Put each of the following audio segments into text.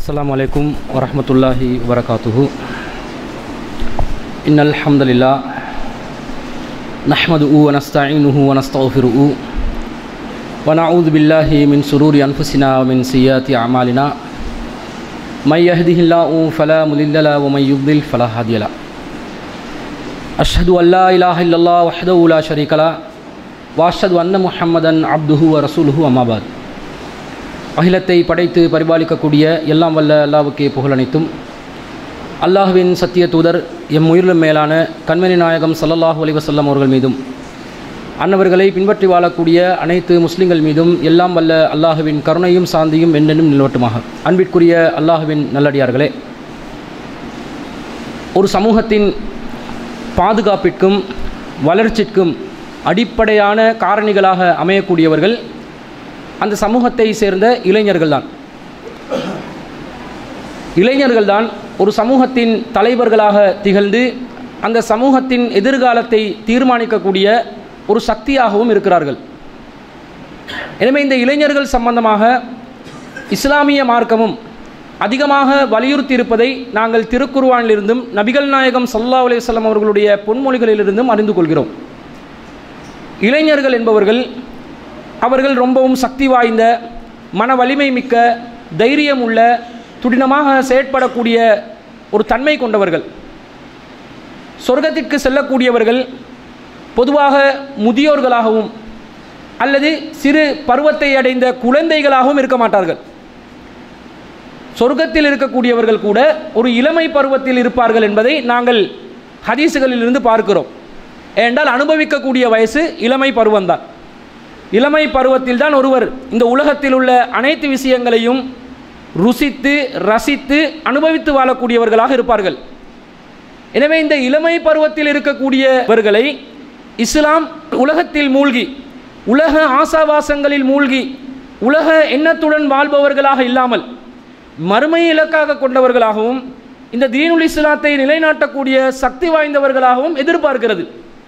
السلام عليكم ورحمة الله وبركاته إن الحمد لله نحمده ونستعينه ونستغفره ونعوذ بالله من شرور أنفسنا ومن سيئات أعمالنا من يهده الله فلا مضل له ومن يضلل فلا هادي له أشهد أن لا إله إلا الله وحده لا شريك له وأشهد أن محمدا عبده ورسوله أما بعد அகிலத்தை படைத்து பரிபாலிக்கக்கூடிய எல்லாம் வல்ல அல்லாவுக்கே புகழனைத்தும் அல்லாஹுவின் சத்திய தூதர் எம் உயிரிலும் மேலான கண்மணி நாயகம் சல்லல்லாஹு அலைஹி வஸல்லம் அவர்கள் மீதும் அன்னவர்களை பின்பற்றி வாழக்கூடிய அனைத்து முஸ்லிம்கள் மீதும் எல்லாம் வல்ல அல்லாஹுவின் கருணையும் சாந்தியும் என்னென்னும் நிலவட்டுமாக அன்பிற்குரிய அல்லாஹுவின் நல்லடியார்களே ஒரு சமூகத்தின் பாதுகாப்பிற்கும் வளர்ச்சிக்கும் அடிப்படையான காரணிகளாக அமையக்கூடியவர்கள் அந்த சமூகத்தை சேர்ந்த இளைஞர்கள்தான் இளைஞர்கள்தான் ஒரு சமூகத்தின் தலைவர்களாக திகழ்ந்து அந்த சமூகத்தின் எதிர்காலத்தை தீர்மானிக்கக்கூடிய ஒரு சக்தியாகவும் இருக்கிறார்கள் எனவே இந்த இளைஞர்கள் சம்பந்தமாக இஸ்லாமிய மார்க்கமும் அதிகமாக வலியுறுத்தி இருப்பதை நாங்கள் திருக்குர்வானிலிருந்தும் நபிகள் நாயகம் சல்லா அலையம் அவர்களுடைய பொன்மொழிகளிலிருந்தும் அறிந்து கொள்கிறோம் இளைஞர்கள் என்பவர்கள் அவர்கள் ரொம்பவும் சக்தி வாய்ந்த மன வலிமை மிக்க தைரியம் உள்ள துடினமாக செயற்படக்கூடிய ஒரு தன்மை கொண்டவர்கள் சொர்க்கத்திற்கு செல்லக்கூடியவர்கள் பொதுவாக முதியோர்களாகவும் அல்லது சிறு பருவத்தை அடைந்த குழந்தைகளாகவும் இருக்க மாட்டார்கள் சொர்க்கத்தில் இருக்கக்கூடியவர்கள் கூட ஒரு இளமை பருவத்தில் இருப்பார்கள் என்பதை நாங்கள் ஹதீசுகளிலிருந்து பார்க்கிறோம் ஏனென்றால் அனுபவிக்கக்கூடிய வயசு இளமை பருவம்தான் இளமை பருவத்தில் தான் ஒருவர் இந்த உலகத்தில் உள்ள அனைத்து விஷயங்களையும் ருசித்து ரசித்து அனுபவித்து வாழக்கூடியவர்களாக இருப்பார்கள் எனவே இந்த இளமை பருவத்தில் இருக்கக்கூடியவர்களை இஸ்லாம் உலகத்தில் மூழ்கி உலக ஆசாவாசங்களில் மூழ்கி உலக எண்ணத்துடன் வாழ்பவர்களாக இல்லாமல் மறுமை இலக்காக கொண்டவர்களாகவும் இந்த தீனுல் இஸ்லாத்தை நிலைநாட்டக்கூடிய சக்தி வாய்ந்தவர்களாகவும் எதிர்பார்க்கிறது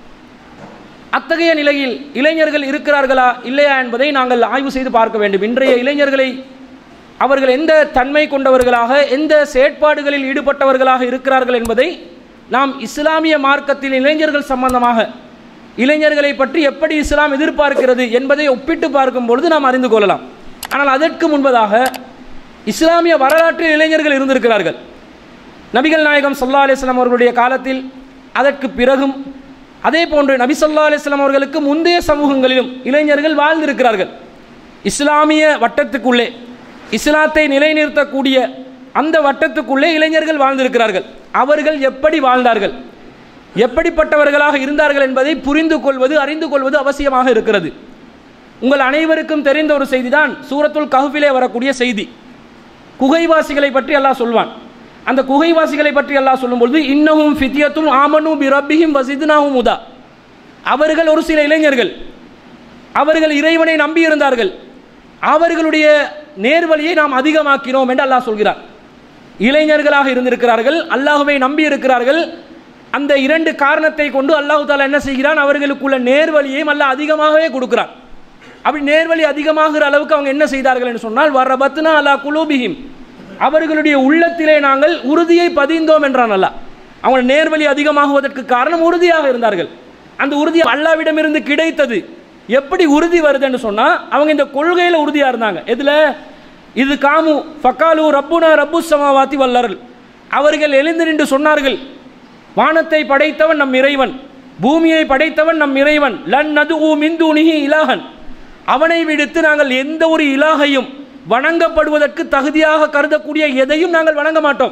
அத்தகைய நிலையில் இளைஞர்கள் இருக்கிறார்களா இல்லையா என்பதை நாங்கள் ஆய்வு செய்து பார்க்க வேண்டும் இன்றைய இளைஞர்களை அவர்கள் எந்த தன்மை கொண்டவர்களாக எந்த செயற்பாடுகளில் ஈடுபட்டவர்களாக இருக்கிறார்கள் என்பதை நாம் இஸ்லாமிய மார்க்கத்தில் இளைஞர்கள் சம்பந்தமாக இளைஞர்களை பற்றி எப்படி இஸ்லாம் எதிர்பார்க்கிறது என்பதை ஒப்பிட்டு பார்க்கும் பொழுது நாம் அறிந்து கொள்ளலாம் ஆனால் அதற்கு முன்பதாக இஸ்லாமிய வரலாற்றில் இளைஞர்கள் இருந்திருக்கிறார்கள் நபிகள் நாயகம் சொல்லா அலிஸ்லாம் அவர்களுடைய காலத்தில் அதற்கு பிறகும் அதே போன்று நபி சொல்லா அலிஸ்லாம் அவர்களுக்கு முந்தைய சமூகங்களிலும் இளைஞர்கள் வாழ்ந்திருக்கிறார்கள் இஸ்லாமிய வட்டத்துக்குள்ளே இஸ்லாத்தை நிலைநிறுத்தக்கூடிய அந்த வட்டத்துக்குள்ளே இளைஞர்கள் வாழ்ந்திருக்கிறார்கள் அவர்கள் எப்படி வாழ்ந்தார்கள் எப்படிப்பட்டவர்களாக இருந்தார்கள் என்பதை புரிந்து கொள்வது அறிந்து கொள்வது அவசியமாக இருக்கிறது உங்கள் அனைவருக்கும் தெரிந்த ஒரு செய்தி தான் சூரத்துல் கஹுவிலே வரக்கூடிய செய்தி குகைவாசிகளை பற்றி அல்லாஹ் சொல்வான் அந்த குகைவாசிகளை பற்றி அல்லாஹ் சொல்லும்பொழுது இன்னமும் ஃபித்தியத்தும் ஆமனு பி ரப்பிஹிம் வசிதுனாவும் உதா அவர்கள் ஒரு சில இளைஞர்கள் அவர்கள் இறைவனை நம்பியிருந்தார்கள் அவர்களுடைய நேர்வழியை நாம் அதிகமாக்கினோம் என்று அல்லாஹ் சொல்கிறார் இளைஞர்களாக இருந்திருக்கிறார்கள் அல்லாஹுவை நம்பி இருக்கிறார்கள் அந்த இரண்டு காரணத்தை கொண்டு அல்லாஹு தாலா என்ன செய்கிறான் அவர்களுக்குள்ள நேர்வழியையும் அல்லாஹ் அதிகமாகவே கொடுக்கிறான் அப்படி நேர்வழி அதிகமாகிற அளவுக்கு அவங்க என்ன செய்தார்கள் என்று சொன்னால் வரபத்னா அல்லா குலூபிஹிம் அவர்களுடைய உள்ளத்திலே நாங்கள் உறுதியை பதிந்தோம் என்றான் அல்ல அவங்க நேர்வழி அதிகமாகுவதற்கு காரணம் உறுதியாக இருந்தார்கள் அந்த உறுதி அல்லாவிடமிருந்து கிடைத்தது எப்படி உறுதி வருதுன்னு சொன்னால் அவங்க இந்த கொள்கையில் உறுதியாக இருந்தாங்க எதில் இது காமு ஃபக்காலு ரப்புனா ரப்பு சமாவாத்தி வல்லர்கள் அவர்கள் எழுந்து நின்று சொன்னார்கள் வானத்தை படைத்தவன் நம் இறைவன் பூமியை படைத்தவன் நம் இறைவன் லன் நது ஊ மிந்துனிஹி இலாகன் அவனை விடுத்து நாங்கள் எந்த ஒரு இலாகையும் வணங்கப்படுவதற்கு தகுதியாக கருதக்கூடிய எதையும் நாங்கள் வணங்க மாட்டோம்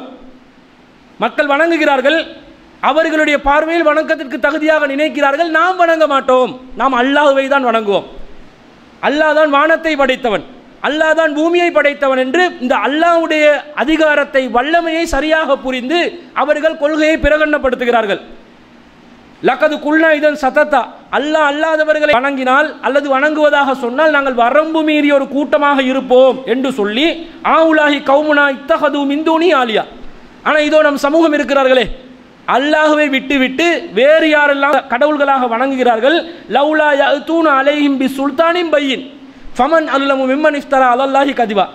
மக்கள் வணங்குகிறார்கள் அவர்களுடைய பார்வையில் வணக்கத்திற்கு தகுதியாக நினைக்கிறார்கள் நாம் வணங்க மாட்டோம் நாம் அல்லாஹுவை தான் வணங்குவோம் அல்லாஹ் தான் வானத்தை படைத்தவன் அல்லாஹ் தான் பூமியை படைத்தவன் என்று இந்த அல்லாஹுடைய அதிகாரத்தை வல்லமையை சரியாக புரிந்து அவர்கள் கொள்கையை பிரகடனப்படுத்துகிறார்கள் லக்கது குல்னா இதன் சத்தத்தா அல்லாஹ் அல்லாதவர்களை வணங்கினால் அல்லது வணங்குவதாக சொன்னால் நாங்கள் வரம்பு மீறிய ஒரு கூட்டமாக இருப்போம் என்று சொல்லி ஆவுலாஹி கவுமுனா இத்தகது மிந்தூனி ஆலியா ஆனால் இதோ நம் சமூகம் இருக்கிறார்களே அல்லாஹுவை விட்டு விட்டு வேறு யாரெல்லாம் கடவுள்களாக வணங்குகிறார்கள் லவ்லா யஅதூன அலைஹிம் பி சுல்தானின் பையின் ஃபமன் அல்லமு மிம்மன் இஃப்தரா அலல்லாஹி கதிபா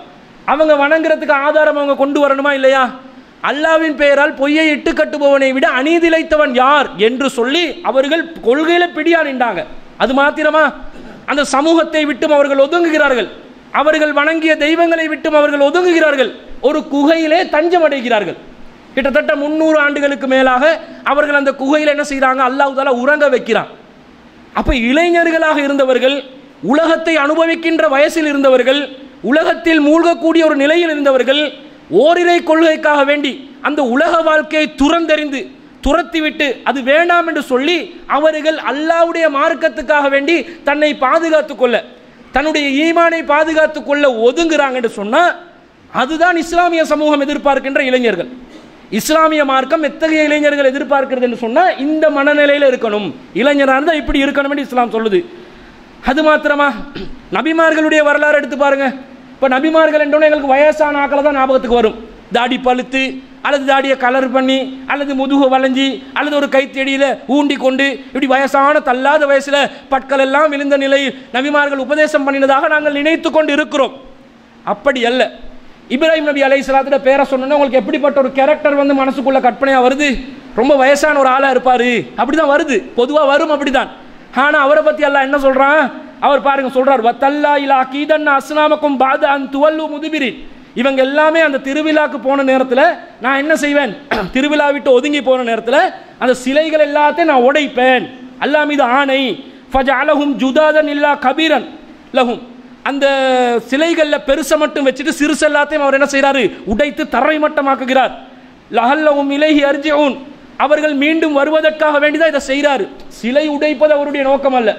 அவங்க வணங்குறதுக்கு ஆதாரம் அவங்க கொண்டு வரணுமா இல்லையா அல்லாவின் பெயரால் பொய்யை இட்டு கட்டுபவனை விட அநீதிழைத்தவன் யார் என்று சொல்லி அவர்கள் கொள்கையில பிடியா நின்றாங்க அது மாத்திரமா அந்த சமூகத்தை விட்டும் அவர்கள் ஒதுங்குகிறார்கள் அவர்கள் வணங்கிய தெய்வங்களை விட்டும் அவர்கள் ஒதுங்குகிறார்கள் ஒரு குகையிலே தஞ்சம் அடைகிறார்கள் கிட்டத்தட்ட முன்னூறு ஆண்டுகளுக்கு மேலாக அவர்கள் அந்த குகையில் என்ன செய்கிறாங்க அல்லாஹ் தாலா உறங்க வைக்கிறான் அப்ப இளைஞர்களாக இருந்தவர்கள் உலகத்தை அனுபவிக்கின்ற வயசில் இருந்தவர்கள் உலகத்தில் மூழ்கக்கூடிய ஒரு நிலையில் இருந்தவர்கள் ஓரிரை கொள்கைக்காக வேண்டி அந்த உலக வாழ்க்கையை துறந்தெறிந்து துரத்திவிட்டு அது வேண்டாம் என்று சொல்லி அவர்கள் அல்லாவுடைய மார்க்கத்துக்காக வேண்டி தன்னை பாதுகாத்துக் கொள்ள தன்னுடைய ஈமானை பாதுகாத்துக் கொள்ள ஒதுங்குறாங்க என்று சொன்னா அதுதான் இஸ்லாமிய சமூகம் எதிர்பார்க்கின்ற இளைஞர்கள் இஸ்லாமிய மார்க்கம் எத்தகைய இளைஞர்கள் எதிர்பார்க்கிறது என்று சொன்னா இந்த மனநிலையில இருக்கணும் இளைஞராக இருந்தால் இப்படி இருக்கணும் என்று இஸ்லாம் சொல்லுது அது மாத்திரமா நபிமார்களுடைய வரலாறு எடுத்து பாருங்க இப்போ நபிமார்கள் என்றோன்னு எங்களுக்கு வயசான ஆக்களை தான் ஞாபகத்துக்கு வரும் தாடி பழுத்து அல்லது தாடியை கலர் பண்ணி அல்லது முதுகு வளைஞ்சி அல்லது ஒரு கைத்தடியில் ஊண்டி கொண்டு இப்படி வயசான தள்ளாத வயசில் பற்கள் எல்லாம் விழுந்த நிலையில் நபிமார்கள் உபதேசம் பண்ணினதாக நாங்கள் நினைத்து கொண்டு இருக்கிறோம் அப்படி அல்ல இப்ராஹிம் நபி அலை சலாத்துல பேரை சொன்னோன்னா உங்களுக்கு எப்படிப்பட்ட ஒரு கேரக்டர் வந்து மனசுக்குள்ள கற்பனையாக வருது ரொம்ப வயசான ஒரு ஆளாக இருப்பார் அப்படிதான் வருது பொதுவாக வரும் அப்படிதான் ஆனால் அவரை பற்றி எல்லாம் என்ன சொல்கிறான் அவர் பாருங்க சொல்றார் வத்தல்லா இலா கீதன் அஸ்னாமக்கும் பாத அன் துவல்லு முதுபிரி இவங்க எல்லாமே அந்த திருவிழாக்கு போன நேரத்தில் நான் என்ன செய்வேன் திருவிழா விட்டு ஒதுங்கி போன நேரத்தில் அந்த சிலைகள் எல்லாத்தையும் நான் உடைப்பேன் அல்லாஹ் மீது ஆணை ஃபஜ அலஹும் ஜுதாதன் இல்லா கபீரன் லஹும் அந்த சிலைகளில் பெருசை மட்டும் வச்சுட்டு சிறுசு எல்லாத்தையும் அவர் என்ன செய்கிறாரு உடைத்து தரை மட்டமாக்குகிறார் லஹல்லவும் இலகி அர்ஜியூன் அவர்கள் மீண்டும் வருவதற்காக வேண்டிதான் இதை செய்கிறாரு சிலை உடைப்பது அவருடைய நோக்கம் அல்ல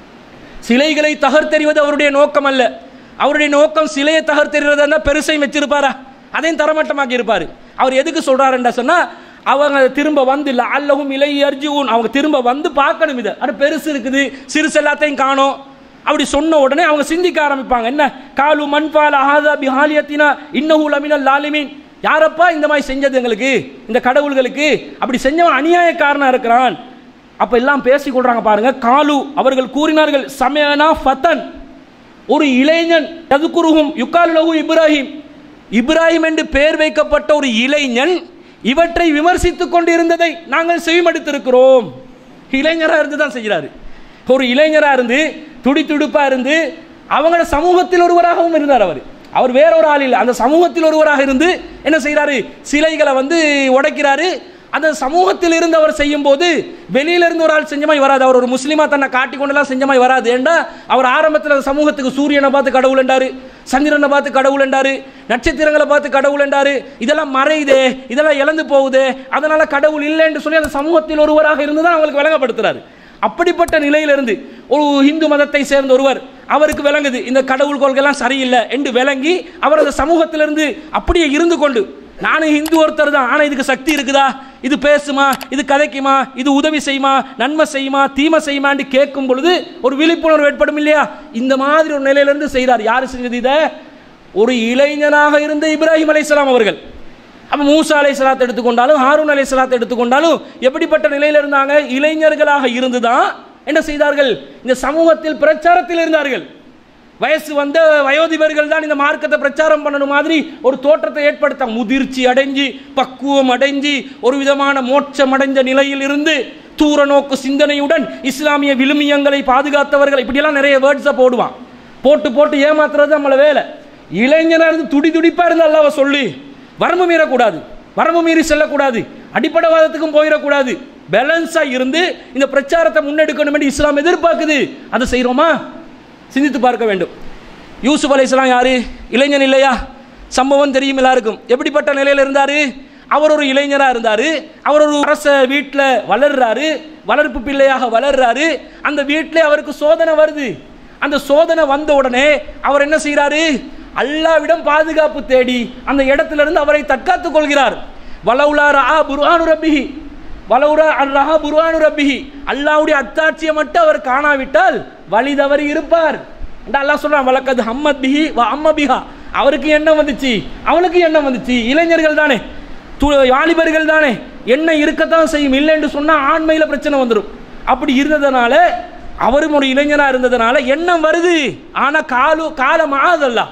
சிலைகளை தகர்த்தெறிவது அவருடைய நோக்கம் அல்ல அவருடைய நோக்கம் சிலையை தகர்த்தெறிவதா பெருசையும் வச்சிருப்பாரா அதையும் தரமட்டமாக்கி இருப்பாரு அவர் எதுக்கு சொல்றாருன்றா சொன்னா அவங்க திரும்ப வந்து இல்லை அல்லவும் இலை அர்ஜுன் அவங்க திரும்ப வந்து பார்க்கணும் இதை அது பெருசு இருக்குது சிறுசு எல்லாத்தையும் காணும் அப்படி சொன்ன உடனே அவங்க சிந்திக்க ஆரம்பிப்பாங்க என்ன காலு மண்பால் ஆஹாதா பிஹாலியத்தினா இன்னஹு லமினல் லாலிமீன் யாரப்பா இந்த மாதிரி செஞ்சது எங்களுக்கு இந்த கடவுள்களுக்கு அப்படி செஞ்சவன் அநியாயக்காரனா இருக்கிறான் அப்ப எல்லாம் பேசிக் கொள்றாங்க பாருங்க காலு அவர்கள் கூறினார்கள் சமயனா ஃபத்தன் ஒரு இளைஞன் எதுக்குருகும் யுக்காலுலகு இப்ராஹிம் இப்ராஹிம் என்று பெயர் வைக்கப்பட்ட ஒரு இளைஞன் இவற்றை விமர்சித்துக் கொண்டிருந்ததை நாங்கள் செவிமடுத்திருக்கிறோம் இளைஞராக இருந்து தான் செய்கிறாரு ஒரு இளைஞராக இருந்து துடி துடிப்பாக இருந்து அவங்களோட சமூகத்தில் ஒருவராகவும் இருந்தார் அவர் அவர் வேற ஒரு ஆள் இல்லை அந்த சமூகத்தில் ஒருவராக இருந்து என்ன செய்கிறாரு சிலைகளை வந்து உடைக்கிறாரு அந்த சமூகத்தில் இருந்து அவர் செய்யும் போது வெளியில இருந்து ஒரு ஆள் செஞ்ச மாதிரி வராது அவர் ஒரு முஸ்லீமா தன்னை காட்டி கொண்டெல்லாம் செஞ்ச மாதிரி வராது ஏண்டா அவர் ஆரம்பத்தில் அந்த சமூகத்துக்கு சூரியனை பார்த்து கடவுள் என்றாரு சந்திரனை பார்த்து கடவுள் என்றாரு நட்சத்திரங்களை பார்த்து கடவுள் என்றாரு இதெல்லாம் மறையுதே இதெல்லாம் இழந்து போகுதே அதனால கடவுள் இல்லை என்று சொல்லி அந்த சமூகத்தில் ஒருவராக இருந்து தான் அவங்களுக்கு விளங்கப்படுத்துறாரு அப்படிப்பட்ட நிலையிலிருந்து ஒரு இந்து மதத்தை சேர்ந்த ஒருவர் அவருக்கு விளங்குது இந்த கடவுள் கொள்கைலாம் சரியில்லை என்று விளங்கி அவர் அந்த சமூகத்திலிருந்து அப்படியே இருந்து கொண்டு நானும் ஹிந்து ஒருத்தர் தான் ஆனால் இதுக்கு சக்தி இருக்குதா இது பேசுமா இது கதைக்குமா இது உதவி செய்யுமா நன்மை செய்யுமா தீமை செய்யுமான்னு கேட்கும் பொழுது ஒரு விழிப்புணர்வு ஏற்படும் இல்லையா இந்த மாதிரி ஒரு நிலையிலிருந்து செய்கிறார் யார் செஞ்சது இதை ஒரு இளைஞனாக இருந்த இப்ராஹிம் அலைஹிஸ்ஸலாம் அவர்கள் அப்போ மூசா அலை சலாத்தை எடுத்துக்கொண்டாலும் ஹாரூன் அலை சலாத்தை எடுத்துக்கொண்டாலும் எப்படிப்பட்ட நிலையில் இருந்தாங்க இளைஞர்களாக இருந்து தான் என்ன செய்தார்கள் இந்த சமூகத்தில் பிரச்சாரத்தில் இருந்தார்கள் வயசு வந்த வயோதிபர்கள் தான் இந்த மார்க்கத்தை பிரச்சாரம் பண்ணணும் மாதிரி ஒரு தோற்றத்தை ஏற்படுத்த முதிர்ச்சி அடைஞ்சு பக்குவம் அடைஞ்சு ஒரு விதமான மோட்சம் அடைஞ்ச நிலையில் இருந்து தூர நோக்கு சிந்தனையுடன் இஸ்லாமிய விழுமியங்களை பாதுகாத்தவர்கள் இப்படியெல்லாம் நிறைய வேர்ட்ஸை போடுவான் போட்டு போட்டு ஏமாத்துறது நம்மள வேலை இளைஞனாக இருந்து துடி துடிப்பாக இருந்து அல்லாவை சொல்லி வரம்பு மீறக்கூடாது வரம்பு மீறி செல்லக்கூடாது அடிப்படைவாதத்துக்கும் போயிடக்கூடாது பேலன்ஸாக இருந்து இந்த பிரச்சாரத்தை முன்னெடுக்கணும் என்று இஸ்லாம் எதிர்பார்க்குது அதை செய்கிறோமா சிந்தித்து பார்க்க வேண்டும் யூசுப் அலை இஸ்லாம் யாரு இளைஞன் இல்லையா சம்பவம் தெரியும் எல்லாருக்கும் எப்படிப்பட்ட நிலையில் இருந்தார் அவர் ஒரு இளைஞராக இருந்தார் அவர் ஒரு அரச வீட்டில் வளர்றாரு வளர்ப்பு பிள்ளையாக வளர்றாரு அந்த வீட்டில் அவருக்கு சோதனை வருது அந்த சோதனை வந்த உடனே அவர் என்ன செய்கிறாரு அல்லாவிடம் பாதுகாப்பு தேடி அந்த இடத்துல இருந்து அவரை தற்காத்துக் கொள்கிறார் வலவுலா ரா புர்ஹானு ரப்பிஹி வலவுரா ரஹா புர்ஹானு ரப்பிஹி அல்லாவுடைய அத்தாட்சியை மட்டும் அவர் காணாவிட்டால் வழி தவறி இருப்பார் அல்லாஹ் சொல்றான் வழக்கது ஹம்மத் பிஹி வ அம்ம பிஹா அவருக்கு எண்ணம் வந்துச்சு அவனுக்கு எண்ணம் வந்துச்சு இளைஞர்கள் தானே து- வாலிபர்கள் தானே எண்ணம் இருக்கத்தான் செய்யும் இல்லை என்று சொன்னா ஆண்மையில பிரச்சனை வந்துடும் அப்படி இருந்ததுனால அவரும் ஒரு இளைஞனா இருந்ததுனால எண்ணம் வருது ஆனா காலு காலம் ஆதல்ல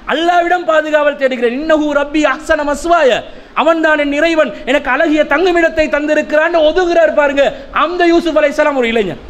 அல்லாவிடம் பாதுகாவல் தேடுகிறேன் இன்னஹு ரப்பி அஹ்சன மஸ்வாய அவன் தான் என் இறைவன் எனக்கு அழகிய தங்குமிடத்தை தந்திருக்கிறான்னு ஒதுங்குறார் பாருங்க அந்த யூசுப் அலைஹிஸ்ஸலாம் ஒரு இளைஞர்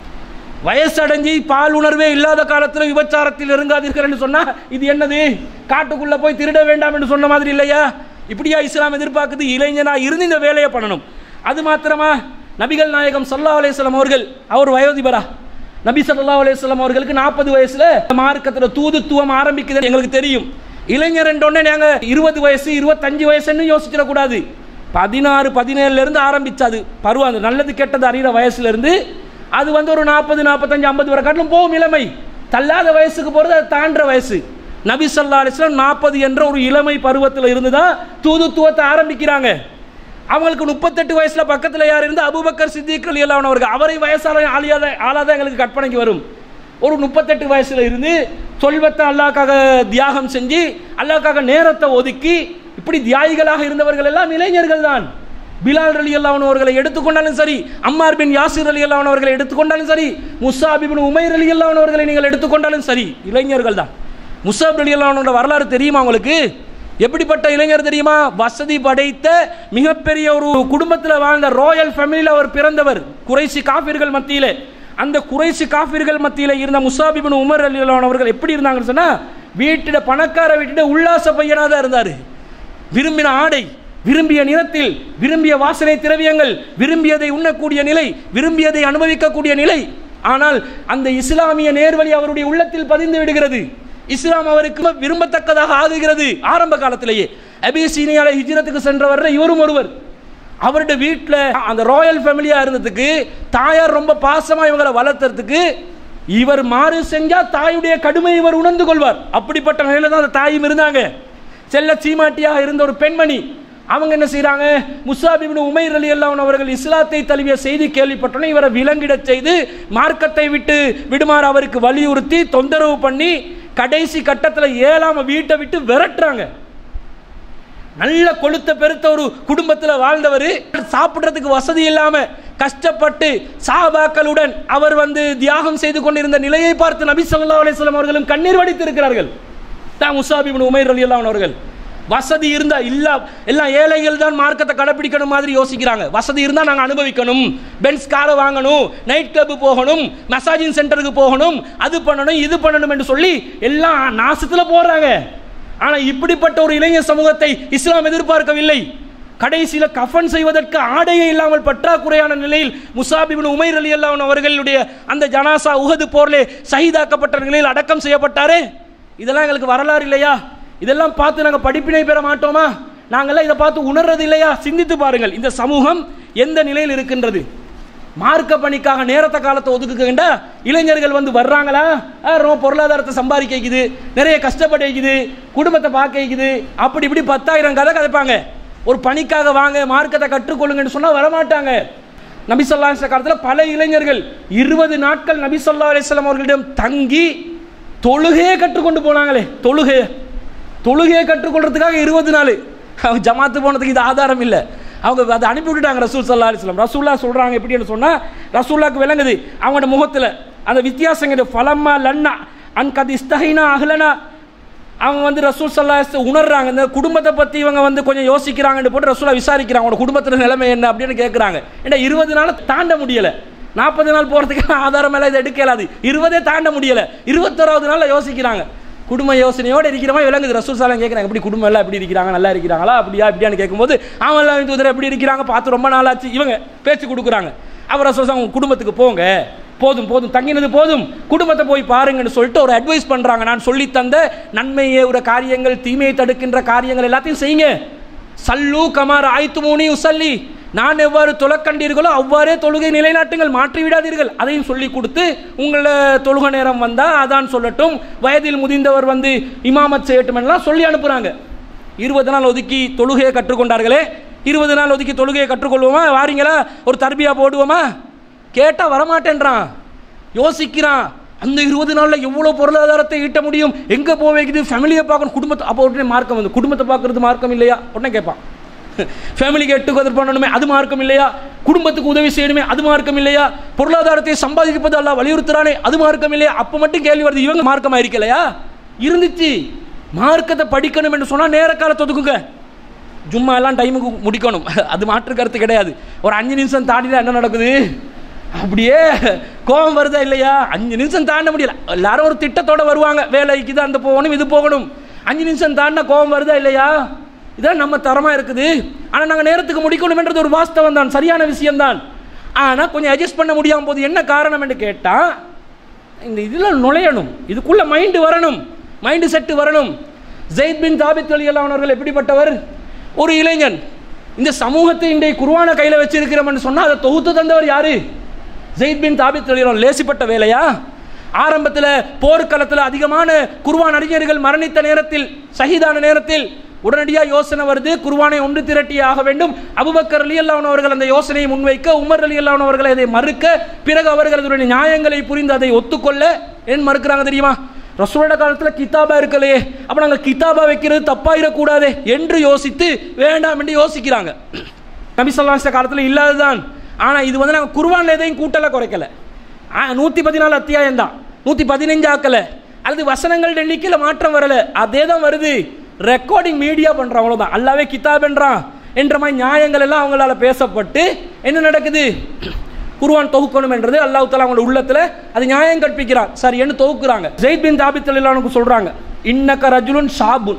வயசடைஞ்சி பால் உணர்வே இல்லாத காலத்தில் விபச்சாரத்தில் இருங்காதீர்கள் என்று சொன்னா இது என்னது காட்டுக்குள்ள போய் திருட வேண்டாம் என்று சொன்ன மாதிரி இல்லையா இப்படியா இஸ்லாம் எதிர்பார்க்குது இளைஞனா இருந்து இந்த வேலையை பண்ணணும் அது மாத்திரமா நபிகள் நாயகம் ஸல்லல்லாஹு அலைஹி வஸல்லம் அவர்கள் அவர் வயோதிபரா நபி ஸல்லல்லாஹு அலைஹி வஸல்லம் அவர்களுக்கு நாற்பது வயசுல மார்க்கத்தில் தூதுத்துவம் ஆரம்பிக்குது எங்களுக்கு தெரியும் இளைஞர் என்றோடனே நாங்க இருபது வயசு இருபத்தஞ்சு வயசுன்னு யோசிச்சிடக்கூடாது பதினாறு பதினேழுல இருந்து ஆரம்பிச்சாது பருவம் அந்த நல்லது கெட்டது அறிகிற வயசுல இருந்து அது வந்து ஒரு நாற்பது நாற்பத்தஞ்சு ஐம்பது வரை காட்டிலும் போகும் இளமை தள்ளாத வயசுக்கு போகிறது அது தாண்டுற வயசு நபி ஸல்லல்லாஹு அலைஹி வஸல்லம் நாற்பது என்ற ஒரு இளமை பருவத்தில் இருந்து தான் தூதுத்துவத்தை ஆரம்பிக்கிறாங்க அவங்களுக்கு முப்பத்தெட்டு வயசுல பக்கத்தில் யார் இருந்து அபூபக்கர் சித்திக் ரலியல்லாஹு அவர்கள் அவரை வயசான ஆளியாத ஆளாதான் எங்களுக்கு கற்பனைக்கு வரும் ஒரு முப்பத்தெட்டு வயசுல இருந்து சொல்வத்தை அல்லாஹ்க்காக தியாகம் செஞ்சு அல்லாஹ்க்காக நேரத்தை ஒதுக்கி இப்படி தியாகிகளாக இருந்தவர்கள் எல்லாம் இளைஞர்கள் தான் பிலால் அலி அவர்களை எடுத்துக்கொண்டாலும் சரி அம்மார் பின் யாசிர் அலி அவர்களை எடுத்துக்கொண்டாலும் சரி முசாப் இப்னு உமைர் அலி அவர்களை நீங்கள் எடுத்துக்கொண்டாலும் சரி இளைஞர்கள் தான் முசாப் அலி அல்லாஹ்வோட வரலாறு தெரியுமா உங்களுக்கு எப்படிப்பட்ட இளைஞர் தெரியுமா வசதி படைத்த மிகப்பெரிய ஒரு குடும்பத்தில் வாழ்ந்த ராயல் ஃபேமிலியில் அவர் பிறந்தவர் குறைசி காஃபிர்கள் மத்தியிலே அந்த குறைசி காஃபிர்கள் மத்தியில் இருந்த முசாப் இப்னு உமர் அலி அவர்கள் எப்படி இருந்தாங்கன்னு சொன்னா வீட்டிட பணக்கார வீட்டிட உல்லாச பையனாக தான் இருந்தார் விரும்பின ஆடை விரும்பிய நிறத்தில் விரும்பிய வாசனை திரவியங்கள் விரும்பியதை உண்ணக்கூடிய நிலை விரும்பியதை அனுபவிக்கக்கூடிய நிலை ஆனால் அந்த இஸ்லாமிய நேர்வழி அவருடைய உள்ளத்தில் பதிந்து விடுகிறது இஸ்லாம் அவருக்கு விரும்பத்தக்கதாக ஆகுகிறது ஆரம்ப காலத்திலேயே அபிசீனியால ஹிஜ்ரத்துக்கு சென்றவர் இவரும் ஒருவர் அவருடைய வீட்டில் அந்த ராயல் ஃபேமிலியா இருந்ததுக்கு தாயார் ரொம்ப பாசமா இவங்களை வளர்த்தறதுக்கு இவர் மாறு செஞ்சா தாயுடைய கடுமை இவர் உணர்ந்து கொள்வார் அப்படிப்பட்ட நிலையில தான் அந்த தாயும் இருந்தாங்க செல்ல சீமாட்டியாக இருந்த ஒரு பெண்மணி அவங்க என்ன செய்றாங்க முசாபிபின் உமைர் அலி அல்லாஹ் அவர்கள் இஸ்லாத்தை தழுவிய செய்தி கேள்விப்பட்டோன்னே இவரை விலங்கிடச் செய்து மார்க்கத்தை விட்டு விடுமாறு அவருக்கு வலியுறுத்தி தொந்தரவு பண்ணி கடைசி கட்டத்தில் ஏழாம வீட்டை விட்டு விரட்டுறாங்க நல்ல கொளுத்த பெருத்த ஒரு குடும்பத்தில் வாழ்ந்தவர் சாப்பிட்றதுக்கு வசதி இல்லாம கஷ்டப்பட்டு சாபாக்களுடன் அவர் வந்து தியாகம் செய்து கொண்டிருந்த நிலையை பார்த்து நபி ஸல்லல்லாஹு அலைஹி வஸல்லம் அவர்களும் கண்ணீர் வடித்திருக்கிறார்கள் தான் முசாபிபின் உமைர் அலி அல்லாஹ் அவர்கள் வசதி இருந்தா இல்ல எல்லாம் ஏழைகள் தான் மார்க்கத்தை கடைப்பிடிக்கணும் மாதிரி யோசிக்கிறாங்க வசதி இருந்தா நாங்க அனுபவிக்கணும் பென்ஸ் காரை வாங்கணும் நைட் கிளப் போகணும் மசாஜிங் சென்டருக்கு போகணும் அது பண்ணணும் இது பண்ணணும் என்று சொல்லி எல்லாம் நாசத்துல போறாங்க ஆனா இப்படிப்பட்ட ஒரு இளைஞர் சமூகத்தை இஸ்லாம் எதிர்பார்க்கவில்லை கடைசியில் கஃபன் செய்வதற்கு ஆடையே இல்லாமல் பற்றாக்குறையான நிலையில் முசாபிபின் உமைர் அலி அல்லாஹ் அவர்களுடைய அந்த ஜனாசா உஹது போர்லே சகிதாக்கப்பட்ட நிலையில் அடக்கம் செய்யப்பட்டாரே இதெல்லாம் எங்களுக்கு வரலாறு இல்லையா இதெல்லாம் பார்த்து நாங்கள் படிப்பினை பெற மாட்டோமா நாங்கள்லாம் இதை பார்த்து உணர்றது இல்லையா சிந்தித்து பாருங்கள் இந்த சமூகம் எந்த நிலையில் இருக்கின்றது மார்க்க பணிக்காக நேரத்தை காலத்தை ஒதுக்குகின்ற இளைஞர்கள் வந்து வர்றாங்களா ஆ, ரொம்ப பொருளாதாரத்தை சம்பாதிக்க வைக்குது நிறைய கஷ்டப்பட வைக்குது குடும்பத்தை பார்க்க வைக்குது அப்படி இப்படி பத்தாயிரம் கதை கதைப்பாங்க ஒரு பணிக்காக வாங்க மார்க்கத்தை கற்றுக்கொள்ளுங்கன்னு சொன்னால் வரமாட்டாங்க நபி சொல்லா காலத்தில் பல இளைஞர்கள் இருபது நாட்கள் நபி சொல்லா அலிஸ்லாம் அவர்களிடம் தங்கி தொழுகையே கற்றுக்கொண்டு போனாங்களே தொழுகை தொழுகையை கற்றுக்கொள்றதுக்காக இருபது நாள் அவங்க ஜமாத்து போனதுக்கு இது ஆதாரம் இல்லை அவங்க அதை அனுப்பி விட்டுட்டாங்க ரசூல் சல்லா அலிஸ்லாம் ரசூல்லா சொல்கிறாங்க எப்படின்னு சொன்னால் ரசூல்லாக்கு விளங்குது அவங்களோட முகத்தில் அந்த வித்தியாசங்கிறது ஃபலம்மா லன்னா அன்கது இஸ்தஹினா அஹ்லனா அவங்க வந்து ரசூல் சல்லா உணர்றாங்க இந்த குடும்பத்தை பற்றி இவங்க வந்து கொஞ்சம் யோசிக்கிறாங்கன்னு போட்டு ரசூலா விசாரிக்கிறாங்க அவங்களோட குடும்பத்தில் நிலைமை என்ன அப்படின்னு கேட்குறாங்க ஏன்னா இருபது நாள் தாண்ட முடியலை நாற்பது நாள் போகிறதுக்கு ஆதாரம் எல்லாம் இதை எடுக்க இயலாது இருபதே தாண்ட முடியலை இருபத்தோராவது நாளில் யோசிக்கிறாங்க குடும்ப யோசனையோடு இருக்கிற மாதிரி விளங்குது ரசூல் சாலம் கேட்குறாங்க எப்படி குடும்பம் எல்லாம் எப்படி இருக்கிறாங்க நல்லா இருக்கிறாங்களா அப்படியா இப்படியான்னு கேட்கும்போது அவன் எல்லாம் தூதர் எப்படி இருக்கிறாங்க பார்த்து ரொம்ப நாளாச்சு இவங்க பேச்சு கொடுக்குறாங்க அவர் ரசூல் சாலம் உங்க குடும்பத்துக்கு போங்க போதும் போதும் தங்கினது போதும் குடும்பத்தை போய் பாருங்கன்னு சொல்லிட்டு ஒரு அட்வைஸ் பண்ணுறாங்க நான் சொல்லி தந்த நன்மையே ஒரு காரியங்கள் தீமையை தடுக்கின்ற காரியங்கள் எல்லாத்தையும் செய்யுங்க சல்லு கமார் ஆய்த்து மூனி உசல்லி நான் எவ்வாறு தொலைக்கண்டீர்களோ அவ்வாறே தொழுகை நிலைநாட்டுங்கள் மாற்றி விடாதீர்கள் அதையும் சொல்லி கொடுத்து உங்களை தொழுகை நேரம் வந்தால் அதான் சொல்லட்டும் வயதில் முதிர்ந்தவர் வந்து இமாமத் செய்யட்டும் எல்லாம் சொல்லி அனுப்புகிறாங்க இருபது நாள் ஒதுக்கி தொழுகையை கற்றுக்கொண்டார்களே இருபது நாள் ஒதுக்கி தொழுகையை கற்றுக்கொள்வோமா வாரீங்களா ஒரு தர்பியா போடுவோமா கேட்டால் வரமாட்டேன்றான் யோசிக்கிறான் அந்த இருபது நாளில் எவ்வளோ பொருளாதாரத்தை ஈட்ட முடியும் எங்கே போக வைக்குது ஃபேமிலியை பார்க்கணும் குடும்பத்தை அப்போ உடனே மார்க்கம் வந்து குடும்பத்தை பார்க்கறது மார்க்கம் இல்லையா உடனே கேட்பான் ஃபேமிலிக்கு எட்டு பண்ணணுமே அது மார்க்கம் இல்லையா குடும்பத்துக்கு உதவி செய்யணுமே அது மார்க்கம் இல்லையா பொருளாதாரத்தை சம்பாதிப்பது அல்ல வலியுறுத்துறானே அது மார்க்கம் இல்லையா அப்போ மட்டும் கேள்வி வருது இவங்க மார்க்கமாக இருக்கலையா இருந்துச்சு மார்க்கத்தை படிக்கணும் என்று சொன்னால் நேர காலத்தை ஒதுக்குங்க ஜும்மா எல்லாம் டைமுக்கு முடிக்கணும் அது மாற்று கருத்து கிடையாது ஒரு அஞ்சு நிமிஷம் தாண்டினா என்ன நடக்குது அப்படியே கோபம் வருதா இல்லையா அஞ்சு நிமிஷம் தாண்ட முடியல எல்லாரும் ஒரு திட்டத்தோட வருவாங்க வேலைக்கு தான் அந்த போகணும் இது போகணும் அஞ்சு நிமிஷம் தாண்டினா கோபம் வருதா இல்லையா இதான் நம்ம தரமா இருக்குது ஆனால் நாங்கள் நேரத்துக்கு முடிக்கணும்ன்றது ஒரு வாஸ்தவம் தான் சரியான விஷயம்தான் ஆனால் கொஞ்சம் அட்ஜஸ்ட் பண்ண முடியாம போது என்ன காரணம் என்று கேட்டால் இந்த இதில் நுழையணும் இதுக்குள்ள மைண்டு வரணும் மைண்டு செட்டு வரணும் ஜெயித் பின் தாபித் அலி அவர்கள் எப்படிப்பட்டவர் ஒரு இளைஞன் இந்த சமூகத்தை இன்றைய குருவான கையில் வச்சிருக்கிறோம்னு சொன்னால் அதை தொகுத்து தந்தவர் யாரு ஜெயித் பின் தாபித் அலி லேசிப்பட்ட வேலையா ஆரம்பத்தில் போர்க்களத்தில் அதிகமான குருவான் அறிஞர்கள் மரணித்த நேரத்தில் ஷஹீதான நேரத்தில் உடனடியாக யோசனை வருது குருவானை ஒன்று திரட்டி ஆக வேண்டும் அபுபக்கர் அலி அல்லாஹ் அவர்கள் அந்த யோசனையை முன்வைக்க உமர் அலி அல்லாஹ் அவர்கள் அதை மறுக்க பிறகு அவர்கள் அதனுடைய நியாயங்களை புரிந்து அதை ஒத்துக்கொள்ள ஏன் மறுக்கிறாங்க தெரியுமா ரசூலோட காலத்தில் கிதாபா இருக்கலையே அப்போ நாங்கள் கிதாபா வைக்கிறது தப்பாயிடக்கூடாதே என்று யோசித்து வேண்டாம் என்று யோசிக்கிறாங்க நபி சொல்லாஸ்ட காலத்தில் இல்லாததான் ஆனால் இது வந்து நாங்கள் குருவான் எதையும் கூட்டலை குறைக்கல நூற்றி பதினாலு அத்தியாயம் தான் நூற்றி பதினஞ்சு ஆக்கல அல்லது வசனங்கள் எண்ணிக்கையில் மாற்றம் வரல அதே தான் வருது ரெக்கார்டிங் மீடியா பண்ணுறான் அவ்வளோதான் அல்லாவே கிதாப் என்றான் என்ற மாதிரி நியாயங்கள் எல்லாம் அவங்களால பேசப்பட்டு என்ன நடக்குது குருவான் தொகுக்கணும் என்றது அல்லாஹ் தலா அவங்களோட உள்ளத்தில் அது நியாயம் கற்பிக்கிறான் சரி என்று தொகுக்குறாங்க ஜெயித் பின் தாபித் அலிலானுக்கு சொல்கிறாங்க இன்னக்க ரஜுலுன் ஷாபுன்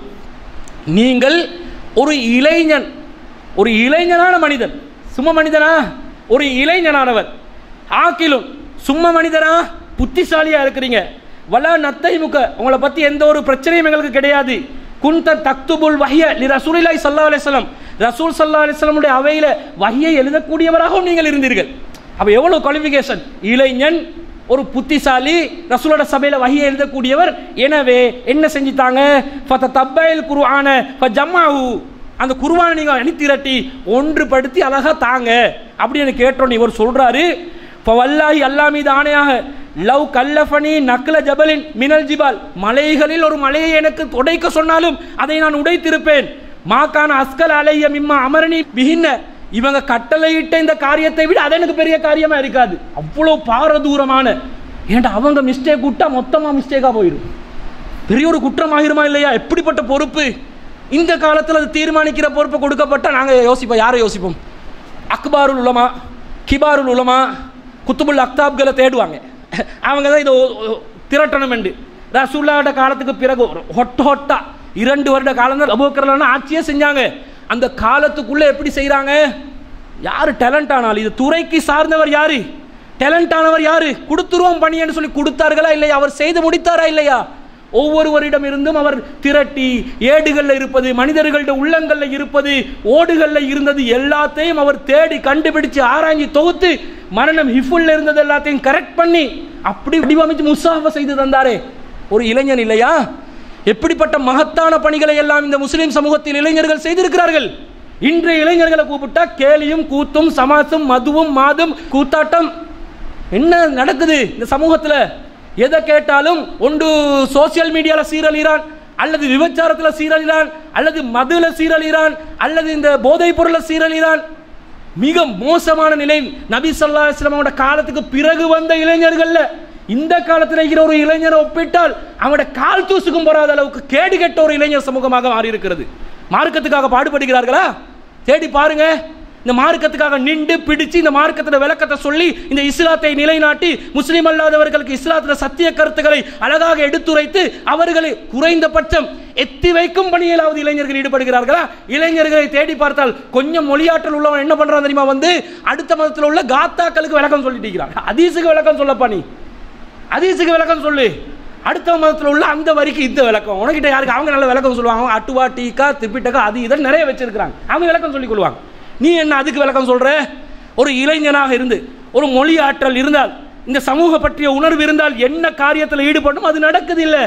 நீங்கள் ஒரு இளைஞன் ஒரு இளைஞனான மனிதன் சும்மா மனிதனா ஒரு இளைஞனானவர் ஆக்கிலும் சும்மா மனிதனா புத்திசாலியா இருக்கிறீங்க வலா நத்தை முக்க உங்களை பத்தி எந்த ஒரு பிரச்சனையும் எங்களுக்கு கிடையாது குந்த தக்துபுல் வஹிய லி ரசூலில்லாஹி ஸல்லல்லாஹு அலைஹி வஸல்லம் ரசூல் ஸல்லல்லாஹு அலைஹி வஸல்லமுடைய அவையில வஹியை எழுதக்கூடியவராகவும் நீங்கள் இருந்தீர்கள் அப்ப எவ்வளவு குவாலிஃபிகேஷன் இளைஞன் ஒரு புத்திசாலி ரசூலோட சபையில வஹியை எழுதக்கூடியவர் எனவே என்ன செஞ்சிட்டாங்க ஃபத தப்பைல் குர்ஆன ஃபஜம்மாஹு அந்த குருவானை நீங்க அணித்திரட்டி ஒன்றுபடுத்தி அழகா தாங்க அப்படின்னு கேட்டோன்னு இவர் சொல்றாரு வல்லாஹி அல்லா மீது ஆணையாக லவ் கல்லஃபனி நக்ல ஜபலின் மினல் ஜிபால் மலைகளில் ஒரு மலையை எனக்கு உடைக்க சொன்னாலும் அதை நான் உடைத்திருப்பேன் மாக்கான அஸ்கல் அலைய மிம்மா அமரணி பிகின்ன இவங்க கட்டளையிட்ட இந்த காரியத்தை விட அது எனக்கு பெரிய காரியமா இருக்காது அவ்வளோ பாரதூரமான ஏன்டா அவங்க மிஸ்டேக் விட்டா மொத்தமா மிஸ்டேக்கா போயிடும் பெரிய ஒரு குற்றமாகிருமா இல்லையா எப்படிப்பட்ட பொறுப்பு இந்த காலத்தில் அது தீர்மானிக்கிற பொறுப்பு கொடுக்கப்பட்ட நாங்கள் யோசிப்போம் யாரை யோசிப்போம் அக்பாருல் உலமா கிபாருல் உலமா குத்துபுல் அக்தாப்களை தேடுவாங்க அவங்க தான் இதை திரட்டணும் என்று ரசூல்லாவோட காலத்துக்கு பிறகு ஹொட்ட ஹொட்டா இரண்டு வருட காலம் தான் அபுக்கர்லாம் ஆட்சியே செஞ்சாங்க அந்த காலத்துக்குள்ளே எப்படி செய்கிறாங்க யார் டேலண்ட் ஆனால் இது துறைக்கு சார்ந்தவர் யாரு டேலண்ட் ஆனவர் யாரு கொடுத்துருவோம் பணின்னு சொல்லி கொடுத்தார்களா இல்லையா அவர் செய்து முடித்தாரா இல்லையா ஒவ்வொருவரிடம் இருந்தும் அவர் திரட்டி ஏடுகளில் இருப்பது மனிதர்கள்ட உள்ளங்களில் இருப்பது ஓடுகளில் இருந்தது எல்லாத்தையும் அவர் தேடி கண்டுபிடிச்சு ஆராய்ச்சி தொகுத்து மரணம் ஹிஃபுல்ல இருந்தது எல்லாத்தையும் கரெக்ட் பண்ணி அப்படி வடிவமைச்சு முசாஃபா செய்து தந்தாரே ஒரு இளைஞன் இல்லையா எப்படிப்பட்ட மகத்தான பணிகளை எல்லாம் இந்த முஸ்லிம் சமூகத்தில் இளைஞர்கள் செய்திருக்கிறார்கள் இன்றைய இளைஞர்களை கூப்பிட்டா கேலியும் கூத்தும் சமாசும் மதுவும் மாதும் கூத்தாட்டம் என்ன நடக்குது இந்த சமூகத்தில் எதை கேட்டாலும் ஒன்று சோசியல் மீடியாவில் சீரழிறான் அல்லது விபச்சாரத்தில் சீரழிறான் அல்லது மதுல சீரழிறான் அல்லது இந்த போதைப் பொருளை சீரழிறான் மிக மோசமான நிலை நபி சொல்லா இஸ்லாமோட காலத்துக்கு பிறகு வந்த இளைஞர்கள்ல இந்த காலத்தில் இருக்கிற ஒரு இளைஞரை ஒப்பிட்டால் அவனோட கால் தூசுக்கும் போறாத அளவுக்கு கேடு கெட்ட ஒரு இளைஞர் சமூகமாக மாறி இருக்கிறது மார்க்கத்துக்காக பாடுபடுகிறார்களா தேடி பாருங்க இந்த மார்க்கத்துக்காக நின்று பிடிச்சு இந்த மார்க்கத்தில் விளக்கத்தை சொல்லி இந்த இஸ்லாத்தை நிலைநாட்டி முஸ்லீம் அல்லாதவர்களுக்கு இஸ்லாத்தில் சத்திய கருத்துக்களை அழகாக எடுத்துரைத்து அவர்களை குறைந்தபட்சம் எத்தி வைக்கும் பணியிலாவது இளைஞர்கள் ஈடுபடுகிறார்களா இளைஞர்களை தேடி பார்த்தால் கொஞ்சம் மொழியாற்றல் உள்ளவன் என்ன பண்றான் தெரியுமா வந்து அடுத்த மதத்தில் உள்ள காத்தாக்களுக்கு விளக்கம் சொல்லிட்டு இருக்கிறான் அதீசுக்கு விளக்கம் சொல்லப்பா நீ அதீசுக்கு விளக்கம் சொல்லு அடுத்த மதத்தில் உள்ள அந்த வரிக்கு இந்த விளக்கம் உனக்கிட்ட யாருக்கு அவங்க நல்ல விளக்கம் சொல்லுவாங்க அவங்க அட்டுவா டீக்கா திப்பிட்டக்கா அது இதை நிறைய வச்சிருக்கிறாங்க அவங்க விளக்கம் சொல்லிக் கொள்வாங்க நீ என்ன அதுக்கு விளக்கம் சொல்ற ஒரு இளைஞனாக இருந்து ஒரு மொழி ஆற்றல் இருந்தால் இந்த சமூக பற்றிய உணர்வு இருந்தால் என்ன காரியத்தில் ஈடுபடும் அது நடக்குது இல்லை